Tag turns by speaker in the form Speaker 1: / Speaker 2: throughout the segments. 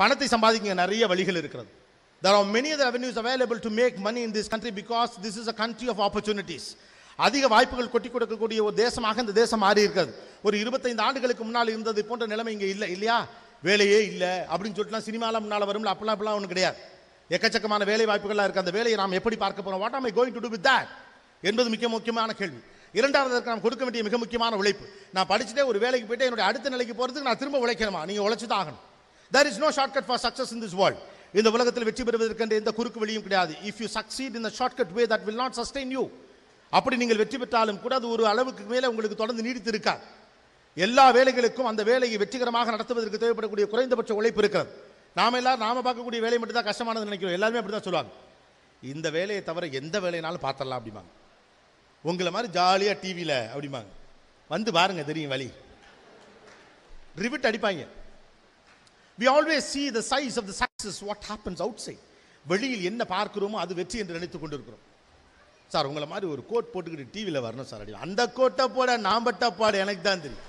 Speaker 1: பணத்தை சம்பாதிக்க நிறைய வழிகள் இருக்கிறது there are many other avenues available to make money in this country because this is a country of opportunities அதிக வாய்ப்புகள் கொட்டி கொடுக்கக்கூடிய ஒரு தேசமாக இந்த தேசம் மாறி இருக்கிறது ஒரு இருபத்தைந்து ஆண்டுகளுக்கு முன்னால் இருந்தது போன்ற நிலைமை இங்கே இல்லை இல்லையா வேலையே இல்லை அப்படின்னு சொல்லிட்டுலாம் சினிமாலாம் முன்னால் வரும்ல அப்பெல்லாம் அப்பெல்லாம் ஒன்றும் கிடையாது எக்கச்சக்கமான வேலை வாய்ப்புகள்லாம் இருக்கு அந்த வேலையை நாம் எப்படி பார்க்க போறோம் what am I going to do with that என்பது மிக முக்கியமான கேள்வி இரண்டாவது அதற்கு நாம் கொடுக்க வேண்டிய மிக முக்கியமான உழைப்பு நான் படிச்சுட்டே ஒரு வேலைக்கு போயிட்டு என்னுடைய அடுத்த நிலைக்கு போறதுக்கு நான் திரும்ப உழைக்கணுமா நீங்க உழைச்சு தான் ஆகணும் there is no shortcut for success in this world இந்த உலகத்தில் வெற்றி பெறுவதற்கென்று எந்த குறுக்கு வழியும் கிடையாது if you succeed in the shortcut way that will not sustain you அப்படி நீங்கள் வெற்றி பெற்றாலும் கூட அது ஒரு அளவுக்கு மேலே உங்களுக்கு தொடர்ந்து நீடித்து இருக்காது எல்லா வேலைகளுக்கும் அந்த வேலையை வெற்றிகரமாக நடத்துவதற்கு தேவைப்படக்கூடிய குறைந்தபட்ச உழைப்பு இருக்கிறது நாம எல்லாரும் நாம பார்க்கக்கூடிய வேலை மட்டும் தான் கஷ்டமானது நினைக்கிறோம் எல்லாருமே அப்படி தான் சொல்லுவாங்க இந்த வேலையை தவிர எந்த வேலைனாலும் பார்த்துடலாம் அப்படிம்பாங்க உங்களை மாதிரி ஜாலியாக டிவியில் அப்படிம்பாங்க வந்து பாருங்க தெரியும் வழி ரிவிட் அடிப்பாங்க we always see the size of the success what happens outside வெளியில் என்ன பார்க்கிறோமோ அது வெற்றி என்று நினைத்துக் கொண்டிருக்கிறோம் சார் உங்களை மாதிரி ஒரு கோட் போட்டுக்கிட்டு டிவியில் வரணும் சார் அடி அந்த கோட்டை போட நான் பட்ட பாடு எனக்கு தான் தெரியும்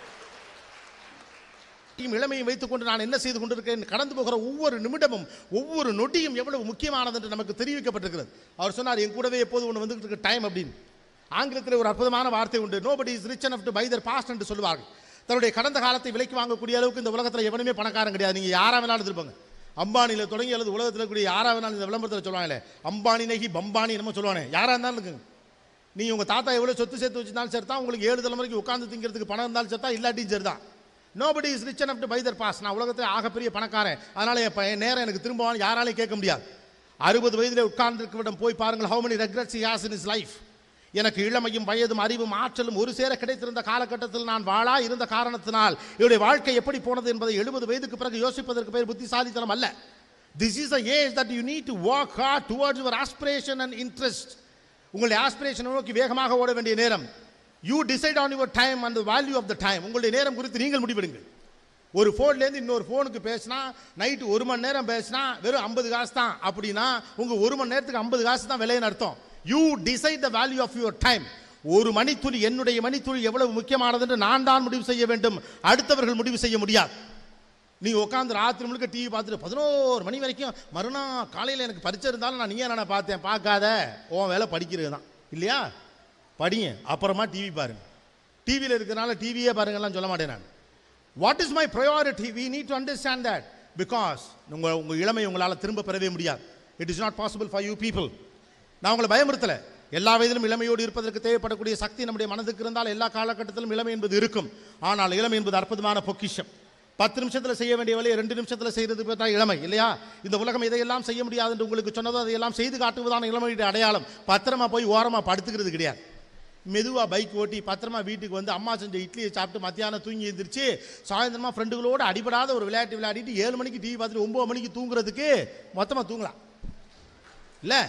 Speaker 1: இளமையும் வைத்துக்கொண்டு நான் என்ன செய்து கொண்டிருக்கிறேன் கடந்து போகிற ஒவ்வொரு நிமிடமும் ஒவ்வொரு நொடியும் எவ்வளவு முக்கியமானது என்று நமக்கு தெரிவிக்கப்பட்டிருக்கிறது அவர் சொன்னார் என் கூடவே எப்போது ஒன்று வந்துகிட்டு இருக்க டைம் அப்படின்னு ஆங்கிலத்தில் ஒரு அற்புதமான வார்த்தை உண்டு nobody is rich enough to buy their past என்று சொல்லுவார்கள் தன்னுடைய கடந்த காலத்தை விலைக்கு வாங்கக்கூடிய அளவுக்கு இந்த உலகத்தில் எவனுமே பணக்காரன் கிடையாது நீங்கள் யாரா வேணாலும் இருப்பாங்க அம்பானியில் தொடங்கி அல்லது உலகத்தில் இருக்கக்கூடிய யாரா வேணாலும் இந்த விளம்பரத்தில் சொல்லுவாங்களே அம்பானி நகி பம்பானி என்னமோ சொல்லுவானே யாரா இருந்தாலும் இருக்குங்க நீ உங்க தாத்தா எவ்வளவு சொத்து சேர்த்து வச்சிருந்தாலும் சரி தான் உங்களுக்கு ஏழு தலைமுறைக்கு உட்கார்ந்து திங்கிறதுக்கு பணம் இருந்தாலும் சரி தான் இல்லாட்டியும் சரி தான் nobody is rich enough to buy their past நான் உலகத்தில் ஆகப்பெரிய பணக்காரன் அதனால என் ப- என் நேரம் எனக்கு திரும்பவான்னு யாராலையும் கேட்க முடியாது அறுபது வயதிலே உட்கார்ந்திருக்கவிடம் போய் பாருங்கள் how many regrets he has in his life எனக்கு இளமையும் வயதும் அறிவும் ஆற்றலும் ஒரு சேர கிடைத்திருந்த காலகட்டத்தில் நான் வாழா இருந்த காரணத்தினால் என்னுடைய வாழ்க்கை எப்படி போனது என்பதை எழுபது வயதுக்கு பிறகு யோசிப்பதற்கு பேர் புத்திசாலித்தனம் அல்ல this is a age that you need to work hard towards your aspiration and interest உங்களுடைய ஆஸ்பிரேஷனை நோக்கி வேகமாக ஓட வேண்டிய நேரம் you decide on your time and value of the time உங்களுடைய நேரம் குறித்து நீங்கள் முடிவெடுங்கள் ஒரு ஃபோன்லேருந்து இன்னொரு ஃபோனுக்கு பேசினா நைட்டு ஒரு மணி நேரம் பேசினா வெறும் ஐம்பது காசு தான் அப்படின்னா உங்கள் ஒரு மணி நேரத்துக்கு ஐம்பது காசு தான் விலைன்னு அர்த்தம் you decide the value of your time ஒரு மணித்துளி என்னுடைய மணித்துளி எவ்வளவு முக்கியமானது என்று நான் தான் முடிவு செய்ய வேண்டும் அடுத்தவர்கள் முடிவு செய்ய முடியாது நீ உட்காந்து ராத்திரி முழுக்க டிவி பார்த்துட்டு பதினோரு மணி வரைக்கும் மறுநாள் காலையில் எனக்கு பரிச்சை இருந்தாலும் நான் நீயே நான் பார்த்தேன் பார்க்காத உன் வேலை படிக்கிறது தான் இல்லையா படிங்க அப்புறமா டிவி பாருங்க டிவியில் இருக்கிறனால டிவியே பாருங்கலாம் சொல்ல மாட்டேன் நான் what is my priority we need to understand that because உங்கள் உங்கள் இளமை உங்களால் திரும்ப பெறவே முடியாது it is not possible for you people நான் உங்களை பயமுறுத்தலை எல்லா வயதிலும் இளமையோடு இருப்பதற்கு தேவைப்படக்கூடிய சக்தி நம்முடைய மனதுக்கு இருந்தால் எல்லா காலகட்டத்திலும் இளமை என்பது இருக்கும் ஆனால் இளமை என்பது அற்புதமான பொக்கிஷம் பத்து நிமிஷத்தில் செய்ய வேண்டிய வேலையை ரெண்டு நிமிஷத்தில் செய்கிறது பேர் தான் இளமை இல்லையா இந்த உலகம் இதையெல்லாம் செய்ய முடியாது என்று உங்களுக்கு சொன்னதோ அதையெல்லாம் செய்து காட்டுவதான இளமையுடைய அடையாளம் பத்திரமா போய் ஓரமாக படுத்துக்கிறது கிடையாது மெதுவாக பைக் ஓட்டி பத்திரமா வீட்டுக்கு வந்து அம்மா செஞ்ச இட்லியை சாப்பிட்டு மத்தியானம் தூங்கி எழுந்திரிச்சு சாயந்தரமா ஃப்ரெண்டுகளோடு அடிபடாத ஒரு விளையாட்டு விளையாடிட்டு ஏழு மணிக்கு டிவி பார்த்துட்டு ஒம்பது மணிக்கு தூங்குறதுக்கு மொத்தமாக தூங்கலாம் இல்லை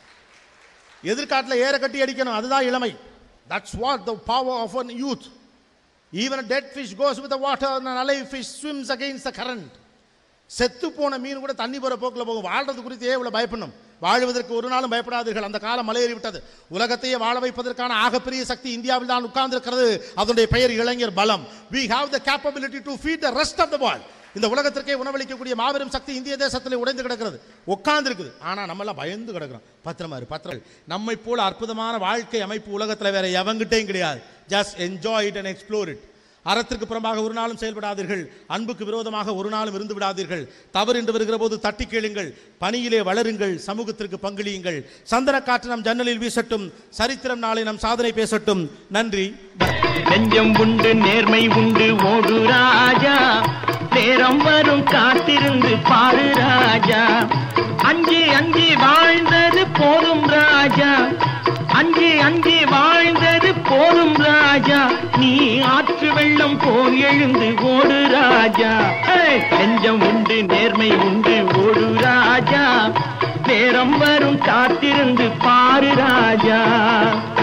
Speaker 1: எதிர்காட்டில் ஏற கட்டி அடிக்கணும் அதுதான் இளமை that's what the power of an youth even dead fish goes with water an alive fish swims against the current செத்து போன மீன் கூட தண்ணி போற போக்கில் போகும் வாழ்றது குறித்து ஏன் இவ்வளவு பயப்படணும் வாழ்வதற்கு ஒரு நாளும் பயப்படாதீர்கள் அந்த காலம் மலையேறி விட்டது உலகத்தையே வாழ வைப்பதற்கான ஆகப்பெரிய சக்தி இந்தியாவில் தான் உட்கார்ந்திருக்கிறது அதனுடைய பெயர் இளைஞர் பலம் we have the capability to feed the rest of the world இந்த உலகத்திற்கே உணவளிக்கக்கூடிய மாபெரும் சக்தி இந்திய தேசத்தில் உடைந்து கிடக்கிறது உட்கார்ந்து இருக்குது ஆனா நம்ம எல்லாம் பயந்து கிடக்கிறோம் பத்திரமா இரு பத்திரம் நம்மை போல அற்புதமான வாழ்க்கை அமைப்பு உலகத்துல வேற எவங்கிட்டையும் கிடையாது just enjoy it and explore it அறத்திற்கு புறம்பாக ஒரு நாளும் செயல்படாதீர்கள் அன்புக்கு விரோதமாக ஒரு நாளும் இருந்து விடாதீர்கள் தவறு என்று வருகிற போது தட்டி கேளுங்கள் பணியிலே வளருங்கள் சமூகத்திற்கு பங்களியுங்கள் சந்தன காற்று நம் ஜன்னலில் வீசட்டும் சரித்திரம் நாளை நம் சாதனை பேசட்டும் நன்றி
Speaker 2: நெஞ்சம் உண்டு நேர்மை உண்டு ஓடு ராஜா நேரம் வரும் காத்திருந்து பாரு ராஜா அஞ்சு அஞ்சு வாழ்ந்தது போதும் ராஜா அஞ்சு அஞ்சு வாழ்ந்தது போதும் ராஜா நீ ஆற்று வெள்ளம் போல் எழுந்து ஓடு ராஜா ஏய், நெஞ்சம் உண்டு நேர்மை உண்டு ஓடு ராஜா நேரம் வரும் காத்திருந்து பாரு ராஜா